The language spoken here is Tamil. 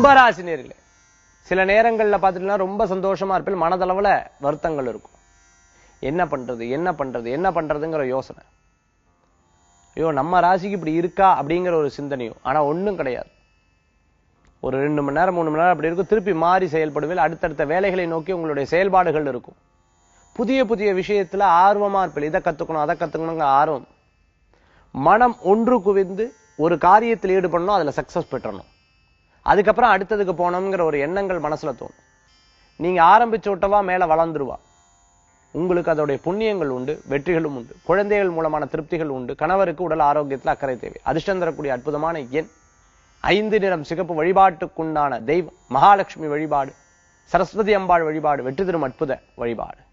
கும்பராசி நேர்களே சில நேரங்கள்ல பார்த்துட்டீங்கன்னா ரொம்ப சந்தோஷமா இருப்பில் மனதளவுல வருத்தங்கள் இருக்கும் என்ன பண்றது என்ன பண்றது என்ன பண்றதுங்கிற யோசனை ஐயோ நம்ம ராசிக்கு இப்படி இருக்கா அப்படிங்கிற ஒரு சிந்தனையும் ஆனா ஒண்ணும் கிடையாது ஒரு ரெண்டு மணி நேரம் மூணு மணி நேரம் அப்படி இருக்கும் திருப்பி மாறி செயல்படுவேல் அடுத்தடுத்த வேலைகளை நோக்கி உங்களுடைய செயல்பாடுகள் இருக்கும் புதிய புதிய விஷயத்துல ஆர்வமா இருப்பில் இதை கத்துக்கணும் அதை கத்துக்கணுங்கிற ஆர்வம் மனம் ஒன்று குவிந்து ஒரு காரியத்தில் ஈடுபடணும் அதுல சக்சஸ் பெற்றணும் அதுக்கப்புறம் அடுத்ததுக்கு போனோம்ங்கிற ஒரு எண்ணங்கள் மனசுல தோணும் நீங்க ஆரம்பிச்ச விட்டவா மேல வளர்ந்துருவா உங்களுக்கு அதோடைய புண்ணியங்கள் உண்டு வெற்றிகளும் உண்டு குழந்தைகள் மூலமான திருப்திகள் உண்டு கணவருக்கு உடல் ஆரோக்கியத்துல அக்கறை தேவை அதிர்ஷ்டம் தரக்கூடிய அற்புதமான எண் ஐந்து நிறம் சிகப்பு வழிபாட்டுக்குண்டான தெய்வம் மகாலட்சுமி வழிபாடு சரஸ்வதி அம்பாள் வழிபாடு வெற்றி தரும் அற்புத வழிபாடு